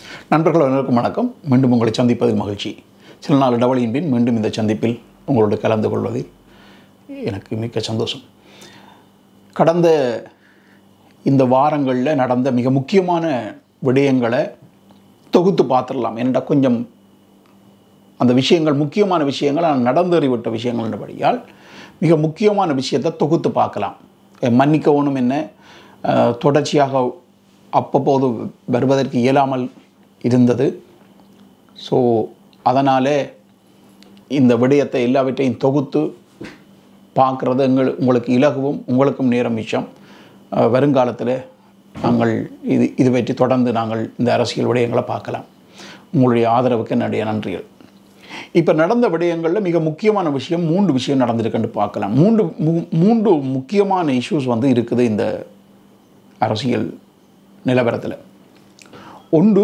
நண்பர்கள் அனைவருக்கும் வணக்கம் மீண்டும் உங்களை சந்திப்பதில் மகிழ்ச்சி சில நாள் இடைவெளியின் பின் மீண்டும் இந்த சந்திப்பில் உங்களோடு கலந்து கொள்வதில் எனக்கு மிக்க சந்தோஷம் கடந்த இந்த வாரங்களில் நடந்த மிக முக்கியமான விடயங்களை தொகுத்து பார்த்துடலாம் ஏனென்றால் கொஞ்சம் அந்த விஷயங்கள் முக்கியமான விஷயங்கள் ஆனால் நடந்தறிவிட்ட விஷயங்கள் என்றபடியால் மிக முக்கியமான விஷயத்தை தொகுத்து பார்க்கலாம் அஹ் மன்னிக்கவும் என்ன அஹ் தொடர்ச்சியாக அப்பப்போது வருவதற்கு இயலாமல் இருந்தது ஸோ அதனால் இந்த விடயத்தை எல்லாவற்றையும் தொகுத்து பார்க்குறது எங்கள் உங்களுக்கு இலகுவும் உங்களுக்கும் நேரம் மிச்சம் அஹ் வருங்காலத்தில் நாங்கள் இது இது பற்றி தொடர்ந்து நாங்கள் இந்த அரசியல் விடயங்களை பார்க்கலாம் உங்களுடைய ஆதரவுக்கு என்னுடைய நன்றிகள் இப்போ நடந்த விடயங்களில் மிக முக்கியமான விஷயம் மூன்று விஷயம் நடந்திருக்குன்னு பார்க்கலாம் மூன்று மூ- மூன்று முக்கியமான இஷ்யூஸ் வந்து இருக்குது இந்த அரசியல் நிலவரத்தில் ஒன்று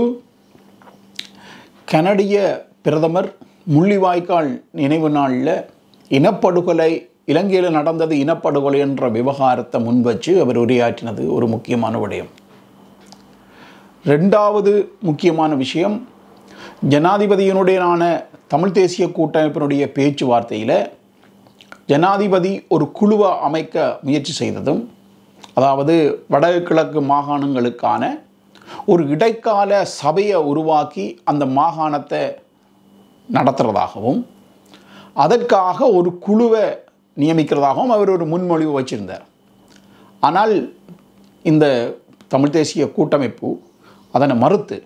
கனடிய பிரதமர் முள்ளிவாய்க்கால் நினைவு நாளில் இனப்படுகொலை இலங்கையில் நடந்தது இனப்படுகொலை என்ற விவகாரத்தை முன்வச்சு அவர் உரையாற்றினது ஒரு முக்கியமான விடயம் ரெண்டாவது முக்கியமான விஷயம் ஜனாதிபதியினுடையனான தமிழ் தேசிய கூட்டமைப்பினுடைய பேச்சுவார்த்தையில் ஜனாதிபதி ஒரு குழுவை அமைக்க முயற்சி செய்ததும் அதாவது வடகிழக்கு மாகாணங்களுக்கான ஒரு இடைக்கால சபையை உருவாக்கி அந்த மாகாணத்தை நடத்துகிறதாகவும் அதற்காக ஒரு குழுவை நியமிக்கிறதாகவும் அவர் ஒரு முன்மொழிவு வச்சிருந்தார் ஆனால் இந்த தமிழ் தேசிய கூட்டமைப்பு அதனை மறுத்து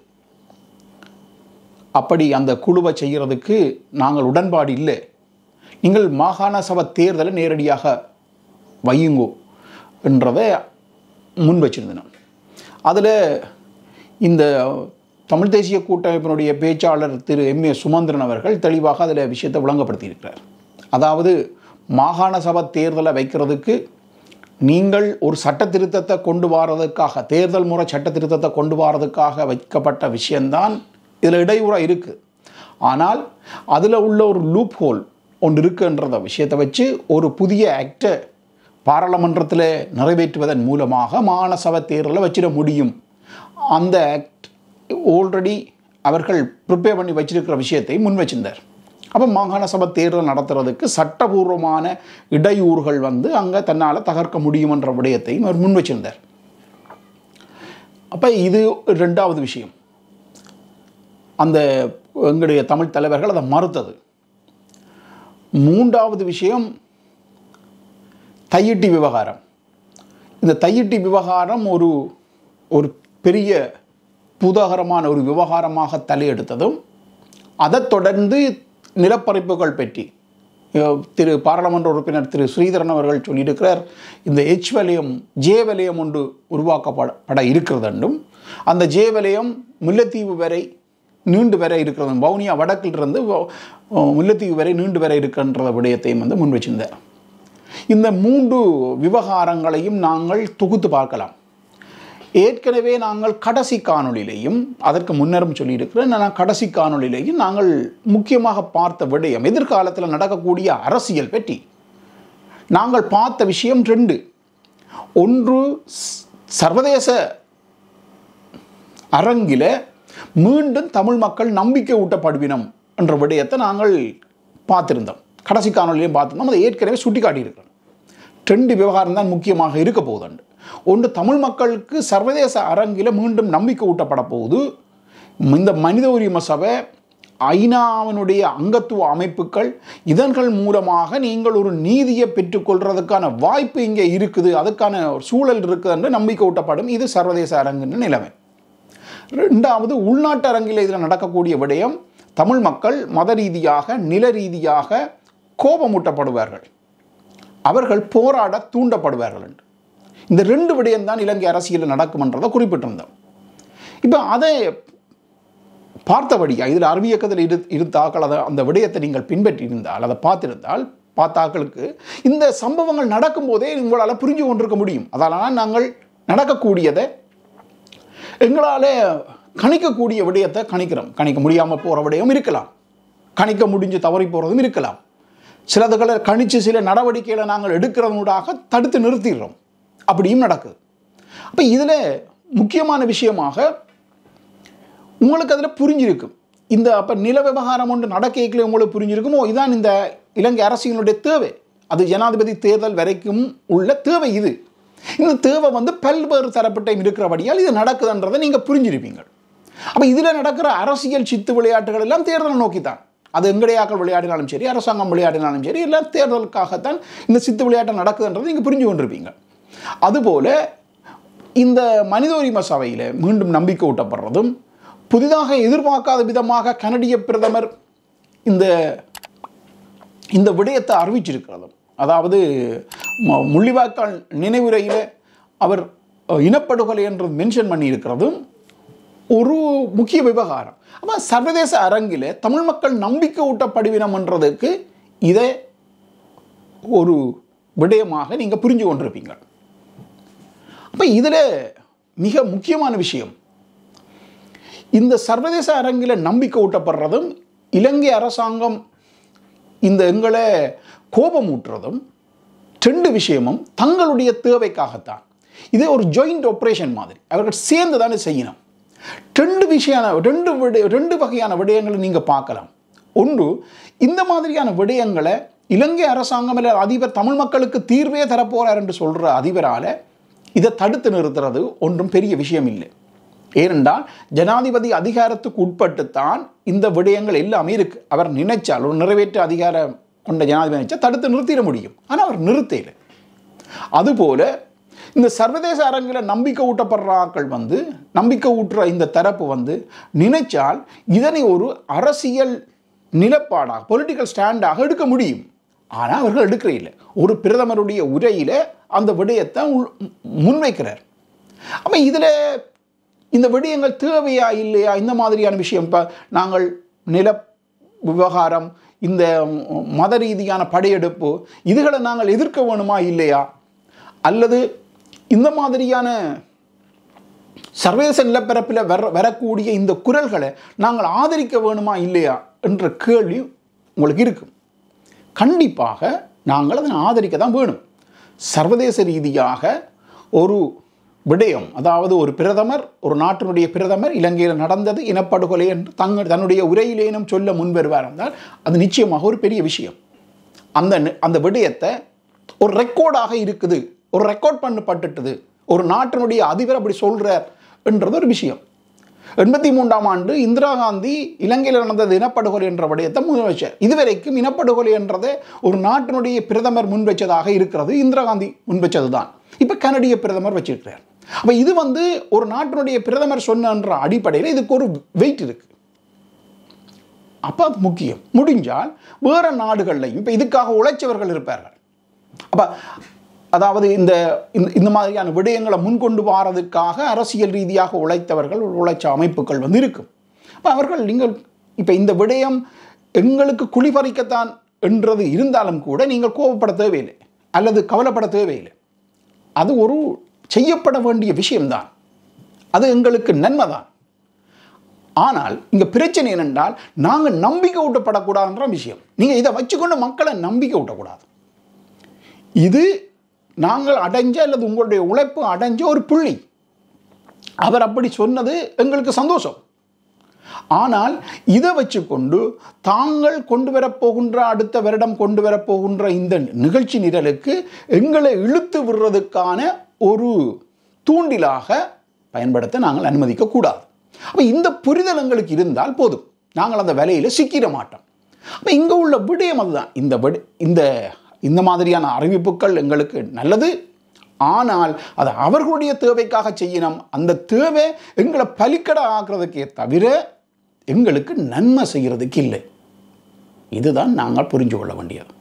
அப்படி அந்த குழுவை செய்கிறதுக்கு நாங்கள் உடன்பாடு இல்லை நீங்கள் மாகாண சபை தேர்தலை நேரடியாக வையுங்கோ என்றதை முன் வச்சிருந்தனர் அதில் இந்த தமிழ் தேசிய கூட்டமைப்பினுடைய பேச்சாளர் திரு எம் ஏ சுமந்திரன் அவர்கள் தெளிவாக அதில் விஷயத்தை விளங்கப்படுத்தியிருக்கிறார் அதாவது மாகாண சபை தேர்தலை வைக்கிறதுக்கு நீங்கள் ஒரு சட்ட திருத்தத்தை கொண்டு வரதுக்காக தேர்தல் முறை சட்ட திருத்தத்தை கொண்டு வரதுக்காக வைக்கப்பட்ட விஷயம்தான் இதில் இடையூறாக இருக்குது ஆனால் அதில் உள்ள ஒரு லூப் ஹோல் ஒன்று இருக்குன்றத விஷயத்தை வச்சு ஒரு புதிய ஆக்டை பாராளுமன்றத்தில் நிறைவேற்றுவதன் மூலமாக மாகாண சபை தேர்தலை வச்சிட முடியும் அந்த ஆக்ட் ஆல்ரெடி அவர்கள் ப்ரிப்பேர் பண்ணி வச்சிருக்கிற விஷயத்தை முன் வச்சிருந்தார் அப்போ மாகாண சபை தேர்தல் நடத்துறதுக்கு சட்டபூர்வமான இடையூறுகள் வந்து அங்கே தன்னால் தகர்க்க முடியுமென்ற விடயத்தையும் அவர் முன் வச்சிருந்தார் அப்போ இது ரெண்டாவது விஷயம் அந்த எங்களுடைய தமிழ் தலைவர்கள் அதை மறுத்தது மூன்றாவது விஷயம் தையிட்டி விவகாரம் இந்த தையிட்டி விவகாரம் ஒரு ஒரு பெரிய பூதாகரமான ஒரு விவகாரமாக தலையெடுத்ததும் அதைத் தொடர்ந்து நிலப்பரப்புகள் பற்றி அஹ், திரு பாராளுமன்ற உறுப்பினர் திரு ஸ்ரீதரன் அவர்கள் சொல்லியிருக்கிறார் இந்த எச் வலயம் ஜே வலயம் ஒன்று உருவாக்கப்பட பட இருக்கிறது என்றும் அந்த ஜே வலயம் முல்லைத்தீவு வரை நீண்டு வரை இருக்கிறது வவுனியா வடக்கிலிருந்து வ- முல்லைத்தீவு வரை நீண்டு வரை இருக்கின்ற விடயத்தையும் வந்து முன் வச்சிருந்தார் இந்த மூன்று விவகாரங்களையும் நாங்கள் தொகுத்து பார்க்கலாம் ஏற்கனவே நாங்கள் கடைசி காணொளியிலேயும் அதற்கு முன்னரும் சொல்லியிருக்கிறேன் நான் கடைசி காணொளியிலேயும் நாங்கள் முக்கியமாக பார்த்த விடயம் எதிர்காலத்தில் நடக்கக்கூடிய அரசியல் பற்றி நாங்கள் பார்த்த விஷயம் ரெண்டு ஒன்று ஸ்- சர்வதேச அரங்கில மீண்டும் தமிழ் மக்கள் நம்பிக்கை ஊட்டப்படுவினம் என்ற விடயத்தை நாங்கள் பார்த்திருந்தோம் கடைசி காணொலியிலையும் பார்த்திருந்தோம் அதை ஏற்கனவே சுட்டி காட்டியிருக்கிறோம் ரெண்டு விவகாரம் தான் முக்கியமாக இருக்க போகுதுண்டு ஒன்று தமிழ் மக்களுக்கு சர்வதேச அரங்கில் மீண்டும் நம்பிக்கை ஊட்டப்பட போகுது இந்த மனித உரிமை சபை ஐநாவினுடைய அங்கத்துவ அமைப்புகள் இதன்கள் மூலமாக நீங்கள் ஒரு நீதியை பெற்றுக்கொள்றதுக்கான வாய்ப்பு இங்கே இருக்குது அதுக்கான ஒரு சூழல் இருக்குது என்று நம்பிக்கை ஊட்டப்படும் இது சர்வதேச அரங்குன்னு நிலைமை ரெண்டாவது உள்நாட்டு அரங்கில் இதில் நடக்கக்கூடிய விடயம் தமிழ் மக்கள் மத ரீதியாக நில ரீதியாக கோபமூட்டப்படுவார்கள் அவர்கள் போராட தூண்டப்படுவார்கள் என்று இந்த ரெண்டு விடயம்தான் இலங்கை அரசியலில் நடக்கும்ன்றதை குறிப்பிட்டிருந்தோம் இப்போ அதை பார்த்தபடியா இதில் அறிவியக்கத்தில் இரு இருந்தாக்கள் அதை அந்த விடயத்தை நீங்கள் பின்பற்றியிருந்தால் அதை பார்த்திருந்தால் பார்த்தாக்களுக்கு இந்த சம்பவங்கள் நடக்கும்போதே உங்களால் புரிஞ்சு கொண்டிருக்க முடியும் அதனால் நாங்கள் நடக்கக்கூடியதை எங்களால் கணிக்கக்கூடிய விடயத்தை கணிக்கிறோம் கணிக்க முடியாமல் போகிற விடயம் இருக்கலாம் கணிக்க முடிஞ்சு தவறி போகிறதும் இருக்கலாம் சிலதுகளை கணிச்சு சில நடவடிக்கைகளை நாங்கள் எடுக்கிறதனூடாக தடுத்து நிறுத்திடுறோம் அப்படியும் நடக்குது அப்போ இதில் முக்கியமான விஷயமாக உங்களுக்கு அதில் புரிஞ்சிருக்கும் இந்த அப்போ நில விவகாரம் ஒன்று நடக்கைகளே உங்களுக்கு புரிஞ்சிருக்குமோ இதான் இந்த இலங்கை அரசியலுடைய தேவை அது ஜனாதிபதி தேர்தல் வரைக்கும் உள்ள தேவை இது இந்த தேவை வந்து பல்வேறு தரப்பட்ட இருக்கிறபடியால் இது நடக்குதுன்றதை நீங்கள் புரிஞ்சிருப்பீங்க அப்போ இதில் நடக்கிற அரசியல் சித்து விளையாட்டுகள் எல்லாம் தேர்தலை நோக்கித்தான் அது எங்கடையாக்கள் விளையாடினாலும் சரி அரசாங்கம் விளையாடினாலும் சரி எல்லாம் தேர்தலுக்காகத்தான் இந்த சித்து விளையாட்டு நடக்குதுன்றதை நீங்கள் புரிஞ்சு கொண்டிருப்பீங்க அதுபோல இந்த மனித உரிமை சபையில் மீண்டும் நம்பிக்கை ஊட்டப்படுறதும் புதிதாக எதிர்பார்க்காத விதமாக கனடிய பிரதமர் இந்த இந்த விடயத்தை அறிவிச்சிருக்கிறதும் அதாவது மு- முள்ளிவாய்க்கால் நினைவுரையில் அவர் அஹ், இனப்படுகொலை என்று மென்ஷன் பண்ணியிருக்கிறதும் ஒரு முக்கிய விவகாரம் அப்போ சர்வதேச அரங்கில் தமிழ் மக்கள் நம்பிக்கை ஊட்டப்படுவினம்ன்றதுக்கு இதை ஒரு விடயமாக நீங்கள் புரிஞ்சு கொண்டிருப்பீங்க அப்போ இதில் மிக முக்கியமான விஷயம் இந்த சர்வதேச அரங்கில் நம்பிக்கை ஊட்டப்படுறதும் இலங்கை அரசாங்கம் இந்த எங்களை கோபமூட்டுறதும் ரெண்டு விஷயமும் தங்களுடைய தேவைக்காகத்தான் இது ஒரு ஜாயிண்ட் ஆப்ரேஷன் மாதிரி அவர்கள் சேர்ந்து தானே செய்யணும் ரெண்டு விஷயான ரெண்டு விட ரெண்டு வகையான விடயங்களை நீங்கள் பார்க்கலாம் ஒன்று இந்த மாதிரியான விடயங்களை இலங்கை அரசாங்கம் இல்லை அதிபர் தமிழ் மக்களுக்கு தீர்வே தரப்போறார் என்று சொல்கிற அதிபரால் இதை தடுத்து நிறுத்துறது ஒன்றும் பெரிய விஷயம் இல்லை ஏனென்றால் ஜனாதிபதி அதிகாரத்துக்கு உட்பட்டுத்தான் இந்த விடயங்கள் எல்லாமே இருக்கு அவர் நினைச்சால் ஒரு நிறைவேற்ற அதிகாரம் கொண்ட ஜனாதிபதி நினைச்சா தடுத்து நிறுத்திட முடியும் ஆனால் அவர் நிறுத்தையில் அதுபோல இந்த சர்வதேச அரங்கில் நம்பிக்கை ஊட்டப்படுற ஆட்கள் வந்து நம்பிக்கை ஊட்டுற இந்த தரப்பு வந்து நினைச்சால் இதனை ஒரு அரசியல் நிலப்பாடாக பொலிட்டிக்கல் ஸ்டாண்டாக எடுக்க முடியும் ஆனால் அவர்கள் எடுக்கிற இல்லை ஒரு பிரதமருடைய உரையில் அந்த விடயத்தை உள்- முன்வைக்கிறார் அப்போ இதில் இந்த விடயங்கள் தேவையா இல்லையா இந்த மாதிரியான விஷயம் இப்போ நாங்கள் நில விவகாரம் இந்த மத ரீதியான படையெடுப்பு இதுகளை நாங்கள் எதிர்க்க வேணுமா இல்லையா அல்லது இந்த மாதிரியான சர்வதேச நிலப்பரப்பில் வர வரக்கூடிய இந்த குரல்களை நாங்கள் ஆதரிக்க வேணுமா இல்லையா என்ற கேள்வி உங்களுக்கு இருக்கும் கண்டிப்பாக நாங்கள் அதனை ஆதரிக்க தான் வேணும் சர்வதேச ரீதியாக ஒரு விடயம் அதாவது ஒரு பிரதமர் ஒரு நாட்டினுடைய பிரதமர் இலங்கையில் நடந்தது இனப்படுகொலை என்று தங்கள் தன்னுடைய உரையிலேனும் சொல்ல முன்வருவார் என்றால் அது நிச்சயமாக ஒரு பெரிய விஷயம் அந்த நி- அந்த விடயத்தை ஒரு ரெக்கார்டாக இருக்குது ஒரு ரெக்கார்ட் பண்ணப்பட்டுட்டது ஒரு நாட்டினுடைய அதிபர் அப்படி சொல்றார் என்றது ஒரு விஷயம் எண்பத்தி மூன்றாம் ஆண்டு இந்திரா காந்தி இலங்கையில் நடந்தது இனப்படுகொலை என்ற விடயத்தை முன் வச்சார் இதுவரைக்கும் இனப்படுகொலை என்றதை ஒரு நாட்டினுடைய பிரதமர் முன் வச்சதாக இருக்கிறது இந்திரா காந்தி முன் வச்சது தான் இப்போ கனடிய பிரதமர் வச்சிருக்கிறார் அப்போ இது வந்து ஒரு நாட்டினுடைய பிரதமர் சொன்னன்ற அடிப்படையில் இதுக்கு ஒரு வெயிட் இருக்கு அப்போ அது முக்கியம் முடிஞ்சால் வேற நாடுகள்லையும் இப்போ இதுக்காக உழைச்சவர்கள் இருப்பார்கள் அப்போ அதாவது இந்த இந்த- இந்த மாதிரியான விடயங்களை முன்கொண்டு வாரதுக்காக அரசியல் ரீதியாக உழைத்தவர்கள் உழைச்ச அமைப்புகள் வந்து இருக்கும் அப்போ அவர்கள் நீங்கள் இப்போ இந்த விடயம் எங்களுக்கு குளிபறிக்கத்தான் என்றது இருந்தாலும் கூட நீங்கள் கோபப்பட தேவையில்லை அல்லது கவலைப்பட தேவையில்லை அது ஒரு செய்யப்பட வேண்டிய விஷயம்தான் அது எங்களுக்கு நன்மைதான் ஆனால் இங்க பிரச்சனை என்னென்றால் நாங்கள் நம்பிக்கை ஊட்டப்படக்கூடாதுன்ற விஷயம் நீங்க இதை வச்சுக்கொண்டு மக்களை நம்பிக்கை ஊட்டக்கூடாது இது நாங்கள் அடைஞ்ச அல்லது உங்களுடைய உழைப்பு அடைஞ்ச ஒரு புள்ளி அவர் அப்படி சொன்னது எங்களுக்கு சந்தோஷம் ஆனால் இதை வச்சுக்கொண்டு தாங்கள் கொண்டு வரப்போகின்ற அடுத்த வருடம் கொண்டு வரப்போகின்ற இந்த நிகழ்ச்சி நிரலுக்கு எங்களை இழுத்து விடுறதுக்கான ஒரு தூண்டிலாக பயன்படுத்த நாங்கள் அனுமதிக்க கூடாது அப்போ இந்த புரிதல் எங்களுக்கு இருந்தால் போதும் நாங்கள் அந்த வேலையில் சிக்கிட மாட்டோம் அப்போ இங்கே உள்ள விடயம் அதுதான் இந்த விட இந்த இந்த மாதிரியான அறிவிப்புகள் எங்களுக்கு நல்லது ஆனால் அது அவர்களுடைய தேவைக்காக செய்யணும் அந்த தேவை எங்களை பலிக்கட ஆக்குறதுக்கே தவிர எங்களுக்கு நன்மை செய்கிறதுக்கு இல்லை இதுதான் நாங்கள் புரிஞ்சு கொள்ள வேண்டியது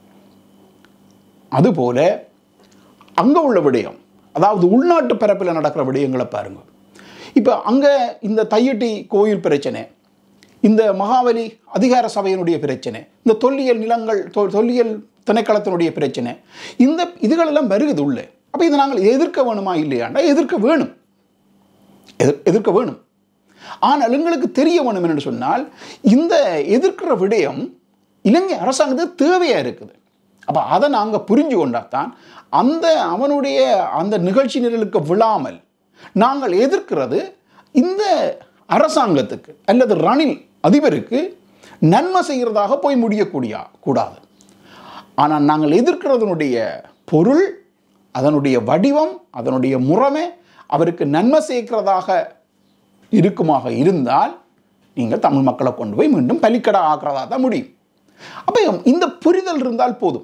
அதுபோல அங்கே உள்ள விடயம் அதாவது உள்நாட்டு பரப்பில் நடக்கிற விடயங்களை பாருங்க இப்போ அங்கே இந்த தையட்டி கோயில் பிரச்சனை இந்த மகாவலி அதிகார சபையினுடைய பிரச்சனை இந்த தொல்லியல் நிலங்கள் தொ- தொல்லியல் திணைக்களத்தினுடைய பிரச்சனை இந்த இதுகளெல்லாம் வருகுது உள்ளே அப்போ இதை நாங்கள் எதிர்க்க வேணுமா இல்லையாண்டா எதிர்க்க வேணும் எதிர் எதிர்க்க வேணும் ஆனால் எங்களுக்கு தெரிய வேணும் என்று சொன்னால் இந்த எதிர்க்கிற விடயம் இலங்கை அரசாங்கத்துக்கு தேவையாக இருக்குது அப்போ அதை நாங்கள் புரிஞ்சு கொண்டாதான் அந்த அவனுடைய அந்த நிகழ்ச்சி நிரலுக்கு விழாமல் நாங்கள் எதிர்க்கிறது இந்த அரசாங்கத்துக்கு அல்லது ரணில் அதிபருக்கு நன்மை செய்கிறதாக போய் முடியக்கூடிய கூடாது ஆனால் நாங்கள் எதிர்க்கிறதனுடைய பொருள் அதனுடைய வடிவம் அதனுடைய முறைமை அவருக்கு நன்மை சேர்க்கிறதாக இருக்குமாக இருந்தால் நீங்கள் தமிழ் மக்களை கொண்டு போய் மீண்டும் பலிக்கடா ஆக்கிறதா தான் முடியும் அப்போ இந்த புரிதல் இருந்தால் போதும்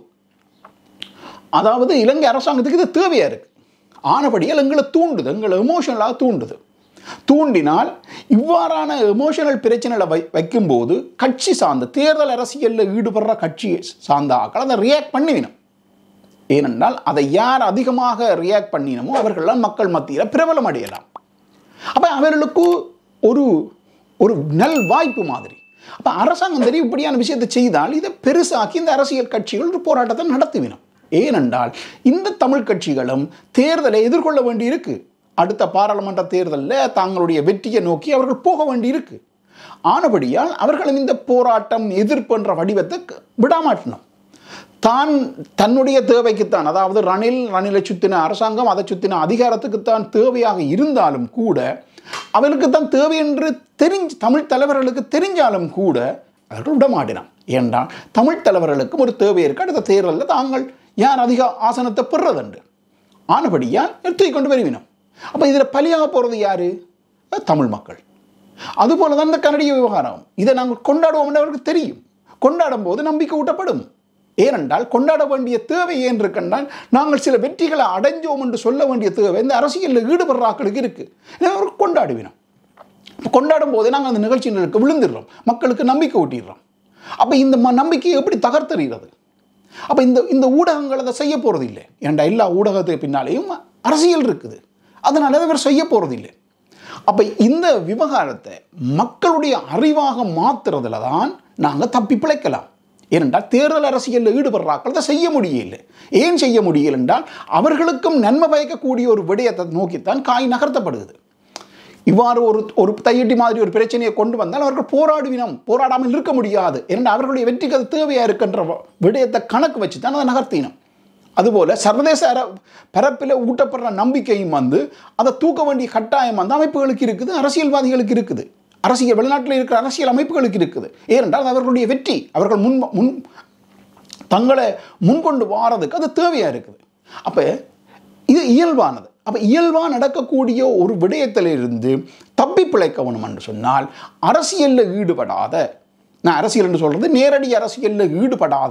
அதாவது இலங்கை அரசாங்கத்துக்கு இது தேவையாக இருக்குது ஆனபடியால் எங்களை தூண்டுது எங்களை எமோஷனலாக தூண்டுது தூண்டினால் இவ்வாறான எமோஷனல் பிரச்சனைகளை வை வைக்கும்போது கட்சி சார்ந்த தேர்தல் அரசியலில் ஈடுபடுற கட்சி சார்ந்த ஆக்கள் அதை ரியாக்ட் பண்ணிவினோம் ஏனென்றால் அதை யார் அதிகமாக ரியாக்ட் பண்ணினமோ அவர்களெல்லாம் மக்கள் மத்தியில் பிரபலம் அடையலாம் அப்போ அவர்களுக்கு ஒரு ஒரு நல் வாய்ப்பு மாதிரி அப்போ அரசாங்கம் தெரியும் இப்படியான விஷயத்தை செய்தால் இதை பெருசாக்கி இந்த அரசியல் கட்சிகள் ஒரு போராட்டத்தை நடத்திவினோம் ஏனென்றால் இந்த தமிழ் கட்சிகளும் தேர்தலை எதிர்கொள்ள வேண்டி இருக்கு அடுத்த பாராளுமன்ற தேர்தலில் தங்களுடைய வெற்றியை நோக்கி அவர்கள் போக வேண்டி இருக்கு ஆனபடியால் அவர்களும் இந்த போராட்டம் எதிர்ப்பு என்ற வடிவத்தை க- விடாமாட்டினோம் தான் தன்னுடைய தேவைக்குத்தான் அதாவது ரணில் ரணிலை சுத்தின அரசாங்கம் அதை சுத்தின அதிகாரத்துக்குத்தான் தேவையாக இருந்தாலும் கூட அவர்களுக்கு தான் தேவை என்று தெரிஞ்சு தமிழ் தலைவர்களுக்கு தெரிஞ்சாலும் கூட அவர்கள் விடமாட்டினான் ஏன்றால் தமிழ் தலைவர்களுக்கும் ஒரு தேவை இருக்கு அடுத்த தேர்தலில் தாங்கள் யார் அதிக ஆசனத்தை பெறுறதுண்டு ஆனபடியால் எடுத்து கொண்டு வருவினோம் அப்போ இதில் பலியாக போகிறது யாரு தமிழ் மக்கள் அதுபோல தான் இந்த கனடிய விவகாரம் இதை நாங்கள் கொண்டாடுவோம் அவருக்கு தெரியும் கொண்டாடும் போது நம்பிக்கை ஊட்டப்படும் ஏனென்றால் கொண்டாட வேண்டிய தேவை ஏன் இருக்கின்றால் நாங்கள் சில வெற்றிகளை அடைஞ்சோம் என்று சொல்ல வேண்டிய தேவை இந்த அரசியலில் ஈடுபடுற ஆக்களுக்கு இருக்கு எனவே அவர்கள் கொண்டாடுவினோம் இப்போ கொண்டாடும் போதே நாங்கள் அந்த நிகழ்ச்சிகளுக்கு விழுந்துடுறோம் மக்களுக்கு நம்பிக்கை ஊட்டிடுறோம் அப்போ இந்த ம நம்பிக்கையை எப்படி தகர்த்தறிகிறது அப்போ இந்த இந்த ஊடகங்கள் அதை செய்ய போகிறது இல்லை ஏன்டா எல்லா ஊடகத்துக்கு பின்னாலேயும் அரசியல் இருக்குது அதனால அதை இவர் செய்ய போகிறது இல்லை அப்போ இந்த விவகாரத்தை மக்களுடைய அறிவாக மாத்துறதுல தான் நாங்கள் தப்பி பிழைக்கலாம் ஏனென்றால் தேர்தல் அரசியலில் ஈடுபடுறாக்கள் அதை செய்ய முடியல ஏன் செய்ய முடியல என்றால் அவர்களுக்கும் நன்மை பயக்கக்கூடிய ஒரு விடயத்தை நோக்கித்தான் காய் நகர்த்தப்படுகிறது இவ்வாறு ஒரு ஒரு தையட்டி மாதிரி ஒரு பிரச்சனையை கொண்டு வந்தால் அவர்கள் போராடுவினம் போராடாமல் இருக்க முடியாது ஏனென்றால் அவர்களுடைய வெற்றிக்கு அது தேவையாக இருக்கின்ற வ- விடயத்தை கணக்கு வச்சு தான் அதை நகர்த்தினோம் அதுபோல சர்வதேச அர பரப்பில் ஊட்டப்படுற நம்பிக்கையும் வந்து அதை தூக்க வேண்டிய கட்டாயம் வந்து அமைப்புகளுக்கு இருக்குது அரசியல்வாதிகளுக்கு இருக்குது அரசியல் வெளிநாட்டில் இருக்கிற அரசியல் அமைப்புகளுக்கு இருக்குது ஏனென்றால் அது அவர்களுடைய வெற்றி அவர்கள் முன் முன் தங்களை முன்கொண்டு வாரதுக்கு அது தேவையாக இருக்குது அப்போ இது இயல்பானது அப்போ இயல்பாக நடக்கக்கூடிய ஒரு விடயத்திலிருந்து தப்பி பிழைக்கணும் என்று சொன்னால் அரசியலில் ஈடுபடாத நான் அரசியல் என்று சொல்கிறது நேரடி அரசியலில் ஈடுபடாத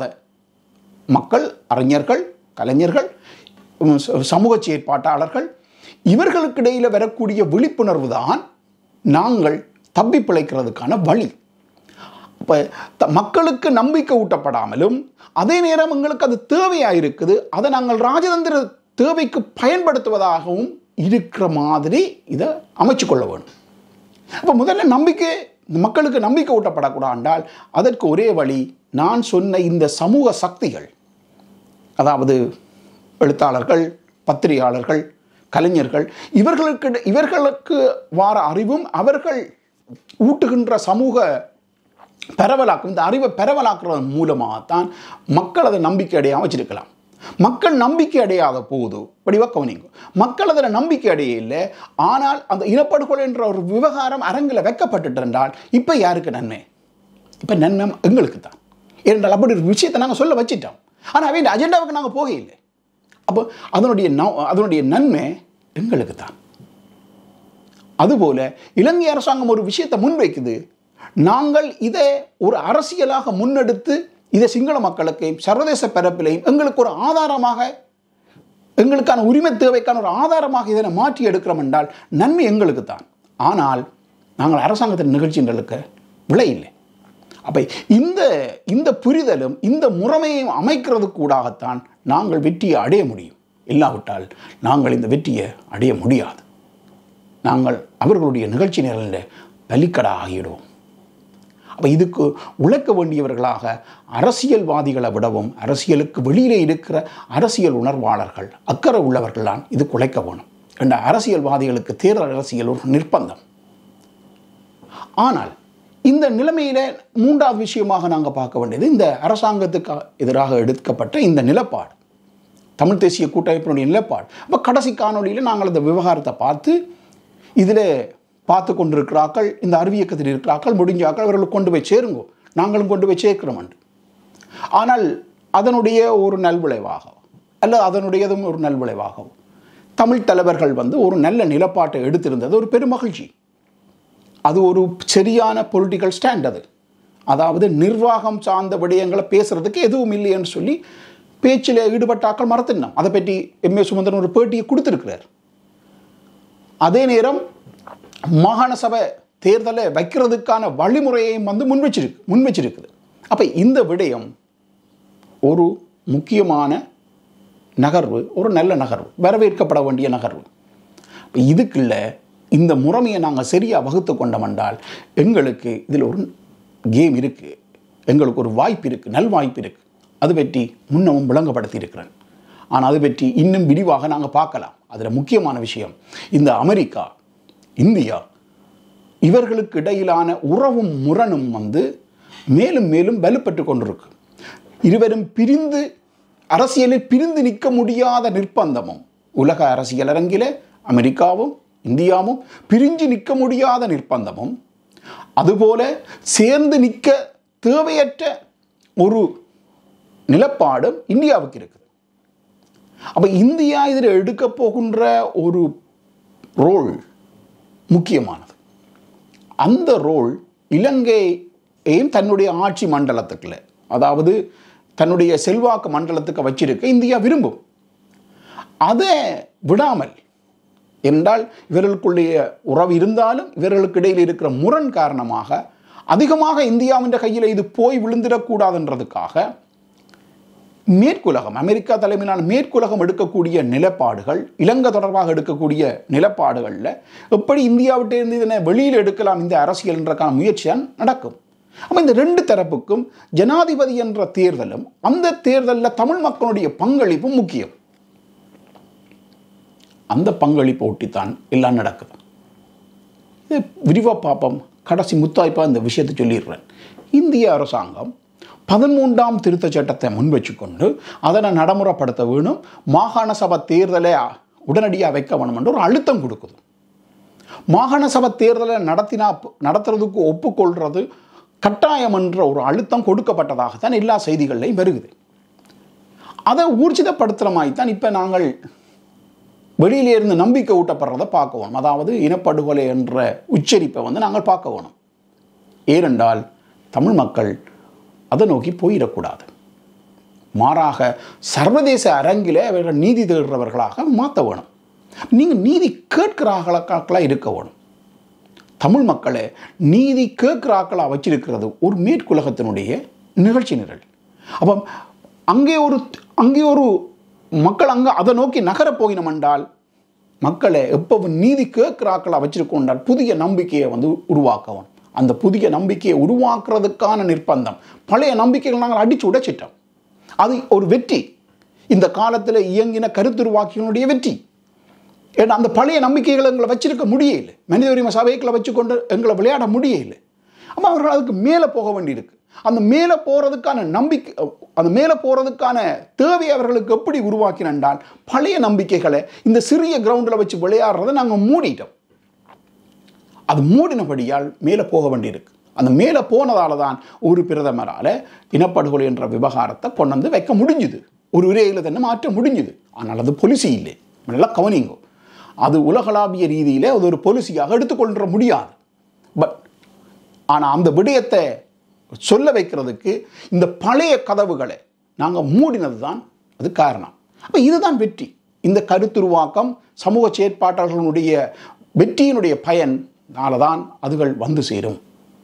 மக்கள் அறிஞர்கள் கலைஞர்கள் உம், ச- சமூக செயற்பாட்டாளர்கள் இவர்களுக்கு இடையில் வரக்கூடிய விழிப்புணர்வு தான் நாங்கள் தப்பி பிழைக்கிறதுக்கான வழி இப்போ த- மக்களுக்கு நம்பிக்கை ஊட்டப்படாமலும் அதே நேரம் எங்களுக்கு அது தேவையாக இருக்குது அதை நாங்கள் ராஜதந்திர தேவைக்கு பயன்படுத்துவதாகவும் இருக்கிற மாதிரி இதை அமைச்சு கொள்ள வேணும் அப்போ முதல்ல நம்பிக்கை இந்த மக்களுக்கு நம்பிக்கை ஊட்டப்படக்கூடாண்டால் அதற்கு ஒரே வழி நான் சொன்ன இந்த சமூக சக்திகள் அதாவது எழுத்தாளர்கள் பத்திரிகையாளர்கள் கலைஞர்கள் இவர்களுக்கு இவர்களுக்கு வார அறிவும் அவர்கள் ஊட்டுகின்ற சமூக பரவலாக்கும் இந்த அறிவை பரவலாக்குறது மூலமாகத்தான் மக்கள் அதை நம்பிக்கை அடையாமல் வச்சிருக்கலாம் மக்கள் நம்பிக்கை அடையாத போது வடிவாக கவனிங்க மக்கள் அதில் நம்பிக்கை அடைய இல்லை ஆனால் அந்த இனப்படுகொலை என்ற ஒரு விவகாரம் அரங்கில் வைக்கப்பட்டுட்டு இருந்தால் இப்போ யாருக்கு நன்மை இப்போ நன்மை எங்களுக்கு தான் ஏனென்றால் அப்படி ஒரு விஷயத்தை நாங்கள் சொல்ல வச்சிட்டோம் ஆனால் அவன் அஜெண்டாவுக்கு நாங்கள் போக இல்லை அப்போ அதனுடைய ந- அதனுடைய நன்மை எங்களுக்கு தான் அதுபோல இலங்கை அரசாங்கம் ஒரு விஷயத்தை முன்வைக்குது நாங்கள் இதை ஒரு அரசியலாக முன்னெடுத்து இதை சிங்கள மக்களுக்கையும் சர்வதேச பரப்பிலையும் எங்களுக்கு ஒரு ஆதாரமாக எங்களுக்கான உரிமை தேவைக்கான ஒரு ஆதாரமாக இதனை மாற்றி எடுக்கிறோம் என்றால் நன்மை எங்களுக்கு தான் ஆனால் நாங்கள் அரசாங்கத்தின் நிகழ்ச்சிகளுக்கு விலை இல்லை அப்போ இந்த இந்த புரிதலும் இந்த முறைமையும் அமைக்கிறது கூடாகத்தான் நாங்கள் வெற்றியை அடைய முடியும் இல்லாவிட்டால் நாங்கள் இந்த வெற்றியை அடைய முடியாது நாங்கள் அவர்களுடைய நிகழ்ச்சி நிரலில் பலிக்கடா ஆகிடுவோம் அப்போ இதுக்கு உழைக்க வேண்டியவர்களாக அரசியல்வாதிகளை விடவும் அரசியலுக்கு வெளியிலே இருக்கிற அரசியல் உணர்வாளர்கள் அக்கறை உள்ளவர்கள்தான் இதுக்கு உழைக்க வேணும் என்ற அரசியல்வாதிகளுக்கு தேர்தல் அரசியல் ஒரு நிர்பந்தம் ஆனால் இந்த நிலைமையில மூன்றாவது விஷயமாக நாங்கள் பார்க்க வேண்டியது இந்த அரசாங்கத்துக்கு எதிராக எடுக்கப்பட்ட இந்த நிலப்பாடு தமிழ் தேசிய கூட்டமைப்பினுடைய நிலப்பாடு அப்போ கடைசி காணொளியில் நாங்கள் இந்த விவகாரத்தை பார்த்து இதில் பார்த்து கொண்டிருக்கிறார்கள் இந்த அறிவியக்கத்தில் இருக்கிறார்கள் முடிஞ்சாக்கள் அவர்களுக்கு கொண்டு போய் சேருங்கோ நாங்களும் கொண்டு போய் சேர்க்கிறோம் என்று ஆனால் அதனுடைய ஒரு நல்விளைவாக அல்லது அதனுடையதும் ஒரு நல்விளைவாகவும் தமிழ் தலைவர்கள் வந்து ஒரு நல்ல நிலப்பாட்டை எடுத்திருந்தது ஒரு பெருமகிழ்ச்சி அது ஒரு சரியான பொலிட்டிக்கல் ஸ்டாண்ட் அது அதாவது நிர்வாகம் சார்ந்த விடயங்களை பேசுறதுக்கு எதுவும் இல்லைன்னு சொல்லி பேச்சில் ஈடுபட்டாக்கள் மறந்துடணும் அதை பற்றி எம் ஏ சுமந்திரன் ஒரு பேட்டியை கொடுத்துருக்கிறார் அதே நேரம் மாகாண சபை தேர்தலை வைக்கிறதுக்கான வழிமுறையையும் வந்து முன் வச்சிருக்கு முன் வச்சிருக்குது அப்போ இந்த விடயம் ஒரு முக்கியமான நகர்வு ஒரு நல்ல நகர்வு வரவேற்கப்பட வேண்டிய நகர்வு இப்ப இதுக்குள்ள இந்த முறைமையை நாங்கள் சரியாக வகுத்து கொண்டோம் என்றால் எங்களுக்கு இதில் ஒரு கேம் இருக்குது எங்களுக்கு ஒரு வாய்ப்பு இருக்குது நல் வாய்ப்பு இருக்குது அது பற்றி முன்னமும் விளங்கப்படுத்தி இருக்கிறேன் ஆனால் அது பற்றி இன்னும் விரிவாக நாங்கள் பார்க்கலாம் அதில் முக்கியமான விஷயம் இந்த அமெரிக்கா இந்தியா இவர்களுக்கு இடையிலான உறவும் முரணும் வந்து மேலும் மேலும் வலுப்பட்டு கொண்டிருக்கு இருவரும் பிரிந்து அரசியலில் பிரிந்து நிற்க முடியாத நிர்பந்தமும் உலக அரசியல் அரங்கிலே அமெரிக்காவும் இந்தியாவும் பிரிஞ்சு நிற்க முடியாத நிர்பந்தமும் அதுபோல சேர்ந்து நிற்க தேவையற்ற ஒரு நிலப்பாடும் இந்தியாவுக்கு இருக்குது அப்போ இந்தியா இதில் எடுக்க போகின்ற ஒரு ரோல் முக்கியமானது அந்த ரோல் இலங்கையையும் தன்னுடைய ஆட்சி மண்டலத்துக்குள்ள அதாவது தன்னுடைய செல்வாக்கு மண்டலத்துக்கு வச்சிருக்க இந்தியா விரும்பும் அதை விடாமல் என்றால் இவர்களுக்குள்ளேய உறவு இருந்தாலும் இவர்களுக்கு இடையில் இருக்கிற முரண் காரணமாக அதிகமாக இந்தியாவின் கையில் இது போய் விழுந்திடக்கூடாதுன்றதுக்காக மேற்குலகம் அமெரிக்கா தலைமையிலான மேற்குலகம் எடுக்கக்கூடிய நிலப்பாடுகள் இலங்கை தொடர்பாக எடுக்கக்கூடிய நிலப்பாடுகளில் எப்படி இந்தியாவிட்டிருந்து இதனை வெளியில் எடுக்கலாம் இந்த அரசியல் என்றக்கான முயற்சியால் நடக்கும் அப்போ இந்த ரெண்டு தரப்புக்கும் ஜனாதிபதி என்ற தேர்தலும் அந்த தேர்தலில் தமிழ் மக்களுடைய பங்களிப்பும் முக்கியம் அந்த பங்களிப்பு ஒட்டித்தான் எல்லாம் நடக்குது இது விரிவாக பார்ப்போம் கடைசி முத்தாய்ப்பாக இந்த விஷயத்தை சொல்லிடுறேன் இந்திய அரசாங்கம் பதிமூன்றாம் திருத்தச் சட்டத்தை முன் வச்சுக்கொண்டு அதனை நடைமுறைப்படுத்த வேணும் மாகாண சபை தேர்தலை உடனடியாக வைக்க வேணும் என்று ஒரு அழுத்தம் கொடுக்குது மாகாண சபை தேர்தலை நடத்தினா நடத்துறதுக்கு ஒப்புக்கொள்றது கட்டாயம் என்ற ஒரு அழுத்தம் கொடுக்கப்பட்டதாகத்தான் எல்லா செய்திகள்லையும் வருகுது அதை ஊர்ஜிதப்படுத்துகிற மாதிரி தான் இப்போ நாங்கள் வெளியிலே இருந்து நம்பிக்கை ஊட்டப்படுறதை பார்க்க வேணும் அதாவது இனப்படுகொலை என்ற உச்சரிப்பை வந்து நாங்கள் பார்க்க வேணும் ஏனென்றால் தமிழ் மக்கள் அதை நோக்கி போயிடக்கூடாது மாறாக சர்வதேச அரங்கிலே அவர்கள் நீதி தேடுறவர்களாக மாற்ற வேணும் நீங்கள் நீதி கேட்கிறார்களாக்களாக இருக்க வேணும் தமிழ் மக்களை நீதி கேட்கிறாக்களாக வச்சிருக்கிறது ஒரு மேற்குலகத்தினுடைய நிகழ்ச்சி நிரல் அப்போ அங்கே ஒரு அங்கே ஒரு மக்கள் அங்கே அதை நோக்கி நகரப் போகினோம் என்றால் மக்களை எப்பவும் நீதி கேட்கிறாக்களாக வச்சிருக்கோண்டால் புதிய நம்பிக்கையை வந்து உருவாக்கவும் அந்த புதிய நம்பிக்கையை உருவாக்குறதுக்கான நிர்பந்தம் பழைய நம்பிக்கைகள் நாங்கள் அடித்து உடைச்சிட்டோம் அது ஒரு வெற்றி இந்த காலத்தில் இயங்கின கருத்துருவாக்கிகளுடைய வெற்றி ஏன்னா அந்த பழைய நம்பிக்கைகளை எங்களை வச்சிருக்க முடியல மனித உரிமை சபைகளை வச்சுக்கொண்டு எங்களை விளையாட முடியல அப்போ அவர்கள் அதுக்கு மேலே போக வேண்டியிருக்கு அந்த மேலே போகிறதுக்கான நம்பிக்கை அந்த மேலே போகிறதுக்கான தேவை அவர்களுக்கு எப்படி உருவாக்கினால் பழைய நம்பிக்கைகளை இந்த சிறிய கிரவுண்டில் வச்சு விளையாடுறதை நாங்கள் மூடிட்டோம் அது மூடினபடியால் மேலே போக வேண்டியிருக்கு அந்த மேலே போனதால தான் ஒரு பிரதமரால் இனப்படுகொலை என்ற விவகாரத்தை கொண்டு வந்து வைக்க முடிஞ்சுது ஒரு உரையில் തന്നെ மாற்ற முடிஞ்சுது ஆனால் அது பொலிசி இல்லை நல்லா கவனிங்கோ அது உலகளாவிய ரீதியில் அது ஒரு பொலிசியாக எடுத்துக்கொள்ள முடியாது பட் ஆனால் அந்த விடயத்தை சொல்ல வைக்கிறதுக்கு இந்த பழைய கதவுகளை நாங்கள் மூடினது தான் அது காரணம் அப்போ இதுதான் வெற்றி இந்த கருத்துருவாக்கம் சமூக செயற்பாட்டாளர்களுடைய வெற்றியினுடைய பயனால தான் அதுகள் வந்து சேரும்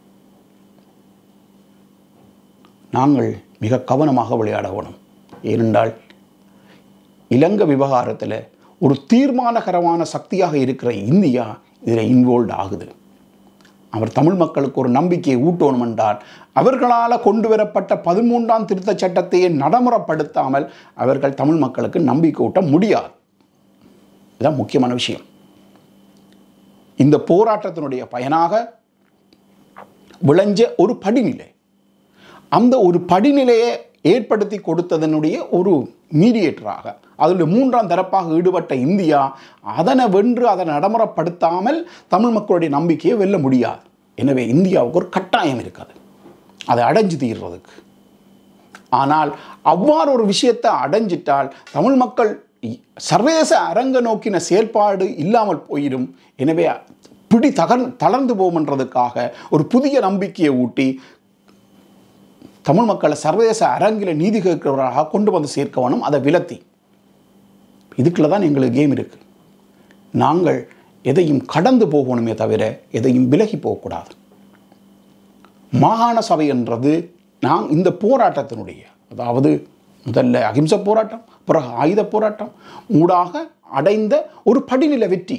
நாங்கள் மிக கவனமாக விளையாட வேணும் ஏனென்றால் இலங்கை விவகாரத்தில் ஒரு தீர்மானகரமான சக்தியாக இருக்கிற இந்தியா இதில் இன்வால்வ் ஆகுது அவர் தமிழ் மக்களுக்கு ஒரு நம்பிக்கையை ஊட்டணும் என்றால் அவர்களால் கொண்டு வரப்பட்ட பதிமூன்றாம் திருத்தச் சட்டத்தையே நடைமுறைப்படுத்தாமல் அவர்கள் தமிழ் மக்களுக்கு நம்பிக்கை ஊட்ட முடியாது இதுதான் முக்கியமான விஷயம் இந்த போராட்டத்தினுடைய பயனாக விளைஞ்ச ஒரு படிநிலை அந்த ஒரு படிநிலையை ஏற்படுத்தி கொடுத்ததனுடைய ஒரு மீடியேட்டராக அதில் மூன்றாம் தரப்பாக ஈடுபட்ட இந்தியா அதனை வென்று அதை நடைமுறைப்படுத்தாமல் தமிழ் மக்களுடைய நம்பிக்கையை வெல்ல முடியாது எனவே இந்தியாவுக்கு ஒரு கட்டாயம் இருக்காது அதை அடைஞ்சு தீர்றதுக்கு ஆனால் அவ்வாறு ஒரு விஷயத்தை அடைஞ்சிட்டால் தமிழ் மக்கள் இ- சர்வதேச அரங்க நோக்கின செயல்பாடு இல்லாமல் போயிடும் எனவே பிடி தகர் தளர்ந்து போகும்ன்றதுக்காக ஒரு புதிய நம்பிக்கையை ஊட்டி தமிழ் மக்களை சர்வதேச அரங்கில் நீதி கேட்கிறவராக கொண்டு வந்து சேர்க்க வேணும் அதை விலத்தி இதுக்குள்ள தான் எங்களுக்கு கேம் இருக்கு நாங்கள் எதையும் கடந்து போகணுமே தவிர எதையும் விலகி போகக்கூடாது மாகாண சபை என்றது நான் இந்த போராட்டத்தினுடைய அதாவது முதல்ல அகிம்சை போராட்டம் பிறகு ஆயுத போராட்டம் ஊடாக அடைந்த ஒரு படிநிலை வெற்றி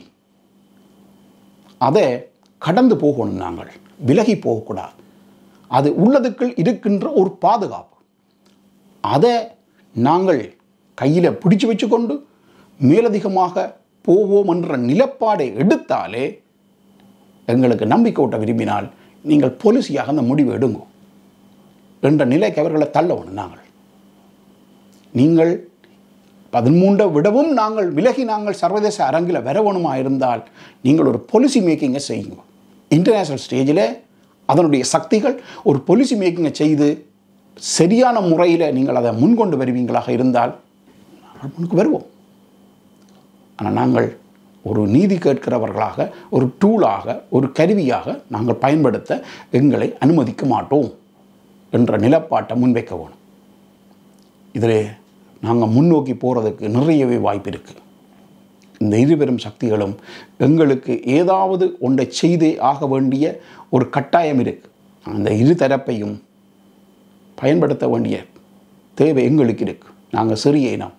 அதை கடந்து போகணும் நாங்கள் விலகி போகக்கூடாது அது உள்ளதுக்குள் இருக்கின்ற ஒரு பாதுகாப்பு அதை நாங்கள் கையில் பிடிச்சு வச்சுக்கொண்டு மேலதிகமாக போவோம் என்ற நிலப்பாடை எடுத்தாலே எங்களுக்கு நம்பிக்கை ஊட்ட விரும்பினால் நீங்கள் பொலிசியாக அந்த முடிவு எடுங்க என்ற நிலைக்கு அவர்களை தள்ளவணும் நாங்கள் நீங்கள் பதிமூன்றை விடவும் நாங்கள் விலகி நாங்கள் சர்வதேச அரங்கில் வரவணுமா இருந்தால் நீங்கள் ஒரு பாலிசி மேக்கிங்கை செய்யுங்க இன்டர்நேஷ்னல் ஸ்டேஜில் அதனுடைய சக்திகள் ஒரு பாலிசி மேக்கிங்கை செய்து சரியான முறையில் நீங்கள் அதை முன்கொண்டு வருவீங்களாக இருந்தால் நாங்கள் முன்னுக்கு வருவோம் ஆனால் நாங்கள் ஒரு நீதி கேட்கிறவர்களாக ஒரு டூலாக ஒரு கருவியாக நாங்கள் பயன்படுத்த எங்களை அனுமதிக்க மாட்டோம் என்ற நிலப்பாட்டை முன்வைக்க வேணும் இதில் நாங்கள் முன்னோக்கி போகிறதுக்கு நிறையவே வாய்ப்பு இருக்குது இந்த இருபெரும் சக்திகளும் எங்களுக்கு ஏதாவது ஒன்றை செய்தே ஆக வேண்டிய ஒரு கட்டாயம் இருக்கு அந்த இரு தரப்பையும் பயன்படுத்த வேண்டிய தேவை எங்களுக்கு இருக்கு நாங்கள் சிறிய இனம்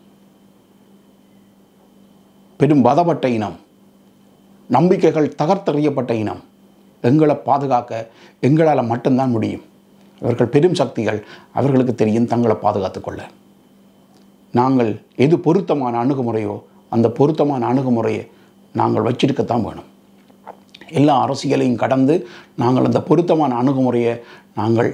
பெரும் பதப்பட்ட இனம் நம்பிக்கைகள் தகர்த்தெறியப்பட்ட இனம் எங்களை பாதுகாக்க எங்களால் மட்டும்தான் முடியும் அவர்கள் பெரும் சக்திகள் அவர்களுக்கு தெரியும் தங்களை பாதுகாத்துக் கொள்ள நாங்கள் எது பொருத்தமான அணுகுமுறையோ அந்த பொருத்தமான அணுகுமுறையை நாங்கள் வச்சிருக்கத்தான் வேணும் எல்லா அரசியலையும் கடந்து நாங்கள் அந்த பொருத்தமான அணுகுமுறையை நாங்கள்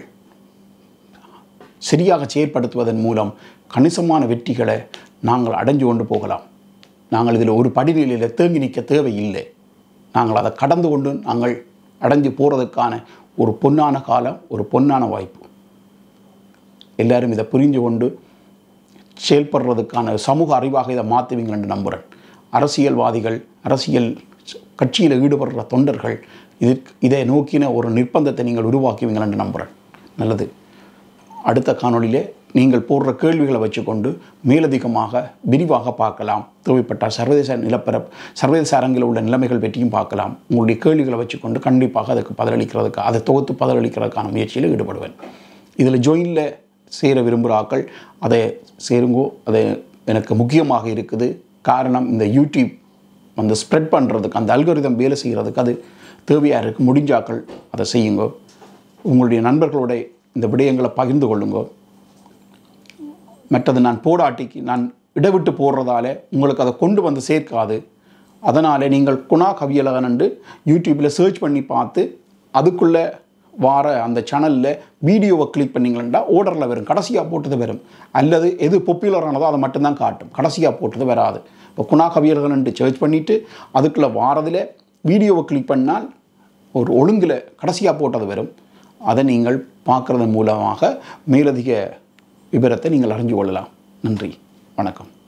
சரியாக செயற்படுத்துவதன் மூலம் கணிசமான வெற்றிகளை நாங்கள் அடைஞ்சு கொண்டு போகலாம் நாங்கள் இதில் ஒரு படிநிலையில் தேங்கி நிற்க தேவையில்லை நாங்கள் அதை கடந்து கொண்டு நாங்கள் அடைஞ்சு போகிறதுக்கான ஒரு பொன்னான காலம் ஒரு பொன்னான வாய்ப்பு எல்லாரும் இதை புரிஞ்சு கொண்டு செயல்படுறதுக்கான சமூக அறிவாக இதை மாற்றுவீங்க என்று நம்புகிறேன் அரசியல்வாதிகள் அரசியல் கட்சியில் ஈடுபடுற தொண்டர்கள் இதற்கு இதை நோக்கின ஒரு நிர்பந்தத்தை நீங்கள் உருவாக்குவீங்க என்று நம்புகிறேன் நல்லது அடுத்த காணொளியிலே நீங்கள் போடுற கேள்விகளை வச்சுக்கொண்டு மேலதிகமாக விரிவாக பார்க்கலாம் தேவைப்பட்டால் சர்வதேச நிலப்பரப் சர்வதேச அரங்கில் உள்ள நிலைமைகள் பற்றியும் பார்க்கலாம் உங்களுடைய கேள்விகளை வச்சுக்கொண்டு கண்டிப்பாக அதுக்கு பதிலளிக்கிறதுக்கு அதை தொகுத்து பதிலளிக்கிறதுக்கான முயற்சியில் ஈடுபடுவேன் இதில் ஜாயினில் சேர விரும்புகிற ஆக்கள் அதை சேருங்கோ அது எனக்கு முக்கியமாக இருக்குது காரணம் இந்த யூடியூப் வந்து ஸ்ப்ரெட் பண்ணுறதுக்கு அந்த அல்கோரிதம் வேலை செய்கிறதுக்கு அது தேவையாக இருக்குது முடிஞ்சாக்கள் அதை செய்யுங்க உங்களுடைய நண்பர்களோட இந்த விடயங்களை பகிர்ந்து கொள்ளுங்க மற்றது நான் போடாட்டிக்கு நான் இடவிட்டு போடுறதால உங்களுக்கு அதை கொண்டு வந்து சேர்க்காது அதனால் நீங்கள் குணா கவியலகனண்டு யூடியூப்பில் சர்ச் பண்ணி பார்த்து அதுக்குள்ளே வார அந்த சேனலில் வீடியோவை கிளிக் பண்ணிங்களா ஓர்டரில் வரும் கடைசியாக போட்டது வரும் அல்லது எது பாப்புலரானதோ அதை மட்டும்தான் காட்டும் கடைசியாக போட்டது வராது இப்போ குணா கவியலகனண்டு சர்ச் பண்ணிவிட்டு அதுக்குள்ளே வாரதில் வீடியோவை கிளிக் பண்ணால் ஒரு ஒழுங்கில் கடைசியாக போட்டது வரும் அதை நீங்கள் பார்க்குறதன் மூலமாக மேலதிக விவரத்தை நீங்கள் அறிஞ்சு கொள்ளலாம் நன்றி வணக்கம்